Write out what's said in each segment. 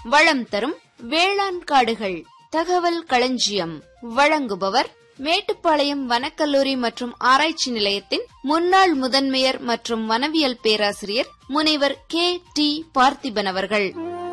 வளம் தரும் வேளாண் காடுகள் தகவல் களஞ்சியம் வழங்குபவர் மேட்டுப்பாளையம் வனக்கல்லூரி மற்றும் ஆராய்ச்சி நிலையத்தின் முன்னாள் முதன்மையர் மற்றும் வனவியல் பேராசிரியர் முனைவர் கே டி பார்த்திபன் அவர்கள்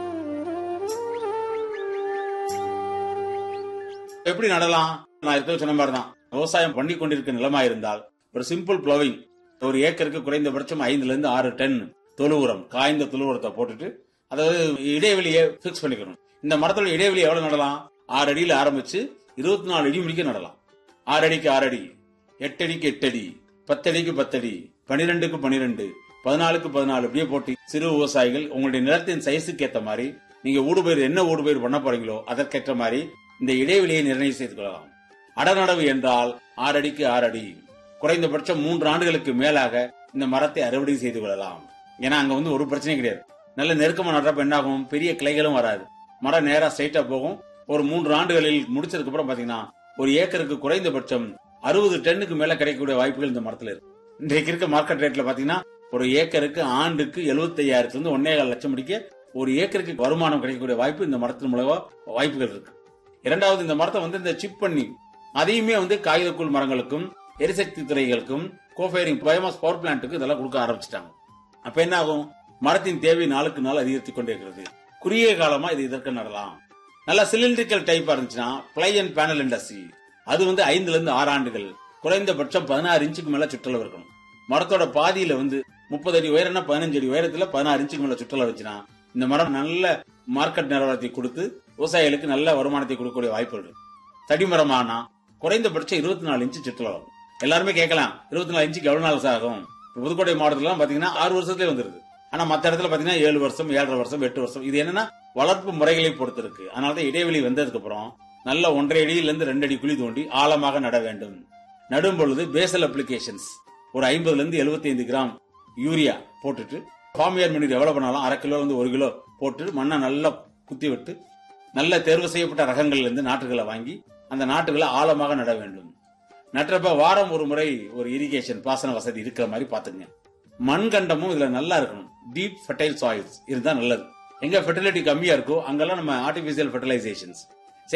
எப்படி நடலாம் நான் இருக்க சொன்ன மாதிரி தான் விவசாயம் பண்ணி கொண்டிருக்க நிலமா இருந்தால் ஒரு சிம்பிள் ப்ளோவிங் ஒரு ஏக்கருக்கு குறைந்தபட்சம் ஐந்துல இருந்து ஆறு டன் தொழு உரம் காய்ந்த தொழு உரத்தை போட்டுட்டு அதாவது இடைவெளியை பிக்ஸ் பண்ணிக்கணும் இந்த மரத்தோட இடைவெளி எவ்வளவு நடலாம் ஆறு அடியில ஆரம்பிச்சு இருபத்தி நாலு அடி முடிக்க நடலாம் ஆறு அடிக்கு ஆறு அடி எட்டு அடிக்கு எட்டு அடி பத்தடிக்கு பத்தடி பனிரெண்டுக்கு பனிரெண்டு பதினாலுக்கு பதினாலு இப்படியே போட்டு சிறு விவசாயிகள் உங்களுடைய நிலத்தின் சைஸுக்கு ஏத்த மாதிரி நீங்க ஊடுபயிர் என்ன ஊடுபயிர் பண்ண போறீங்களோ அதற்கேற்ற மாதிரி இந்த இடைவெளியை நிர்ணயம் செய்து கொள்ளலாம் அடநடவு என்றால் ஆறு அடிக்கு ஆறு அடி குறைந்தபட்சம் மூன்று ஆண்டுகளுக்கு மேலாக இந்த மரத்தை அறுவடை செய்து கொள்ளலாம் ஏன்னா அங்க வந்து ஒரு பிரச்சனையும் கிடையாது நல்ல நெருக்கமா நடுறப்ப என்ன ஆகும் பெரிய கிளைகளும் வராது மரம் நேரா ஸ்ட்ரைட்டா போகும் ஒரு மூன்று ஆண்டுகளில் முடிச்சதுக்கு அப்புறம் பாத்தீங்கன்னா ஒரு ஏக்கருக்கு குறைந்தபட்சம் அறுபது டன்னுக்கு மேல கிடைக்கக்கூடிய வாய்ப்புகள் இந்த மரத்துல இருக்கு இன்றைக்கு இருக்க மார்க்கெட் ரேட்ல பாத்தீங்கன்னா ஒரு ஏக்கருக்கு ஆண்டுக்கு எழுபத்தி ஐயாயிரத்துல இருந்து ஒன்னே கால் லட்சம் முடிக்க ஒரு ஏக்கருக்கு வருமானம் கிடைக்கக்கூடிய வாய்ப்பு இந்த மரத்தின் மூலமா வாய்ப்புகள் இருக்கு இரண்டாவது இந்த மரத்தை வந்து இந்த சிப் பண்ணி அதையுமே வந்து காகிதக்கூழ் மரங்களுக்கும் எரிசக்தி துறைகளுக்கும் கோஃபைரிங் பயோமாஸ் பவர் பிளான்ட்டுக்கு இதெல்லாம் கொடுக்க ஆரம்பிச்சிட்டாங்க அப்ப என்ன ஆகும் மரத்தின் தேவை நாளுக்கு நாள் அதிகரித்துக் கொண்டே இருக்கிறது குறுகிய காலமா இது இதற்கு நடலாம் நல்ல சிலிண்ட்ரிக்கல் டைப்பா இருந்துச்சுன்னா பிளை அண்ட் பேனல் இண்டஸ்ட்ரி அது வந்து ஐந்துல இருந்து ஆறு ஆண்டுகள் குறைந்தபட்சம் பதினாறு இன்ச்சுக்கு மேல சுற்றளவு இருக்கணும் மரத்தோட பாதியில வந்து முப்பது அடி உயரம்னா பதினஞ்சு அடி உயரத்துல பதினாறு இன்ச்சுக்கு மேல சுற்றளவு வச்சுன்னா இந்த மரம் நல்ல மார்க்கெட் நிலவரத்தை கொடுத்து விவசாயிகளுக்கு நல்ல வருமானத்தை கொடுக்கக்கூடிய வாய்ப்புகள் இருக்கு தடிமரமானா குறைந்தபட்சம் இருபத்தி நாலு இன்ச்சு சுற்றளவு எல்லாருமே கேட்கலாம் இருபத்தி நாலு இன்ச்சுக்கு எவ்வளவு நாள் ஆகும் இப்ப புதுக்கோட்டை மாவட்டத்துல பாத்தீங்கன்னா ஆறு வருஷத்துலயே வந்துருது ஆனா மத்த இடத்துல பாத்தீங்கன்னா ஏழு வருஷம் ஏழரை வருஷம் எட்டு வருஷம் இது என்னன்னா வளர்ப்பு முறைகளை பொறுத்து இருக்கு அதனாலதான் இடைவெளி வந்ததுக்கு அப்புறம் நல்ல ஒன்றரை அடியில இருந்து ரெண்டு அடி குழி தோண்டி ஆழமாக நட வேண்டும் நடும் பொழுது பேசல் அப்ளிகேஷன்ஸ் ஒரு ஐம்பதுல இருந்து 75 கிராம் யூரியா போட்டுட்டு ஃபார்மியர் மணி எவ்வளவு பண்ணாலும் அரை கிலோ வந்து ஒரு கிலோ போட்டு மண்ணை நல்லா குத்தி விட்டு நல்ல தேர்வு செய்யப்பட்ட ரகங்கள்ல இருந்து நாற்றுகளை வாங்கி அந்த நாற்றுகளை ஆழமாக நட வேண்டும் நட்டுறப்ப வாரம் ஒரு முறை ஒரு இரிகேஷன் பாசன வசதி இருக்கிற மாதிரி பாத்துங்க மண்கண்டமும் இதுல நல்லா இருக்கணும் டீப் ஃபெர்டைல் சாயில்ஸ் இருந்தா நல்லது எங்க ஃபெர்டிலிட்டி கம்மியா இருக்கோ அங்கெல்லாம் நம்ம ஆர்டிபிஷியல் ஃபெர்டிலைசேஷன்ஸ்